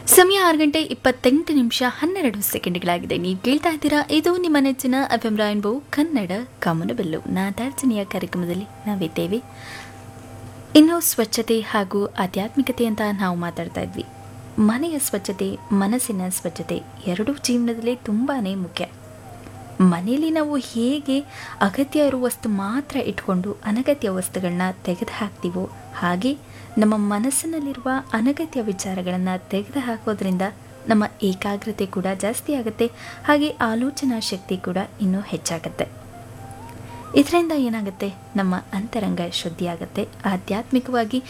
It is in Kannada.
ಸಮಯ ಆರು ಗಂಟೆ ಇಪ್ಪತ್ತೆಂಟು ನಿಮಿಷ ಹನ್ನೆರಡು ಸೆಕೆಂಡ್ಗಳಾಗಿದೆ ನೀವು ಕೇಳ್ತಾ ಇದ್ದೀರಾ ಇದು ನಿಮ್ಮ ನೆಚ್ಚಿನ ಎಫ್ ಎಂ ರಾಯನ್ಬೋ ಕನ್ನಡ ಕಾಮನಬೆಲ್ಲು ನಾದಾರ್ಜನೆಯ ಕಾರ್ಯಕ್ರಮದಲ್ಲಿ ನಾವಿದ್ದೇವೆ ಇನ್ನು ಸ್ವಚ್ಛತೆ ಹಾಗೂ ಆಧ್ಯಾತ್ಮಿಕತೆ ಅಂತ ನಾವು ಮಾತಾಡ್ತಾ ಇದ್ವಿ ಮನೆಯ ಸ್ವಚ್ಛತೆ ಮನಸ್ಸಿನ ಸ್ವಚ್ಛತೆ ಎರಡೂ ಜೀವನದಲ್ಲಿ ತುಂಬಾ ಮುಖ್ಯ ಮನೆಯಲ್ಲಿ ನಾವು ಹೇಗೆ ಅಗತ್ಯ ಇರುವ ವಸ್ತು ಮಾತ್ರ ಇಟ್ಕೊಂಡು ಅನಗತ್ಯ ವಸ್ತುಗಳನ್ನ ತೆಗೆದು ಹಾಕ್ತೀವೋ ಹಾಗೆ ನಮ್ಮ ಮನಸ್ಸಿನಲ್ಲಿರುವ ಅನಗತ್ಯ ವಿಚಾರಗಳನ್ನು ತೆಗೆದು ಹಾಕೋದ್ರಿಂದ ನಮ್ಮ ಏಕಾಗ್ರತೆ ಕೂಡ ಜಾಸ್ತಿ ಆಗುತ್ತೆ ಹಾಗೆ ಆಲೋಚನಾ ಶಕ್ತಿ ಕೂಡ ಇನ್ನೂ ಹೆಚ್ಚಾಗುತ್ತೆ ಇದರಿಂದ ಏನಾಗುತ್ತೆ ನಮ್ಮ ಅಂತರಂಗ ಶುದ್ಧಿಯಾಗುತ್ತೆ ಆಧ್ಯಾತ್ಮಿಕವಾಗಿ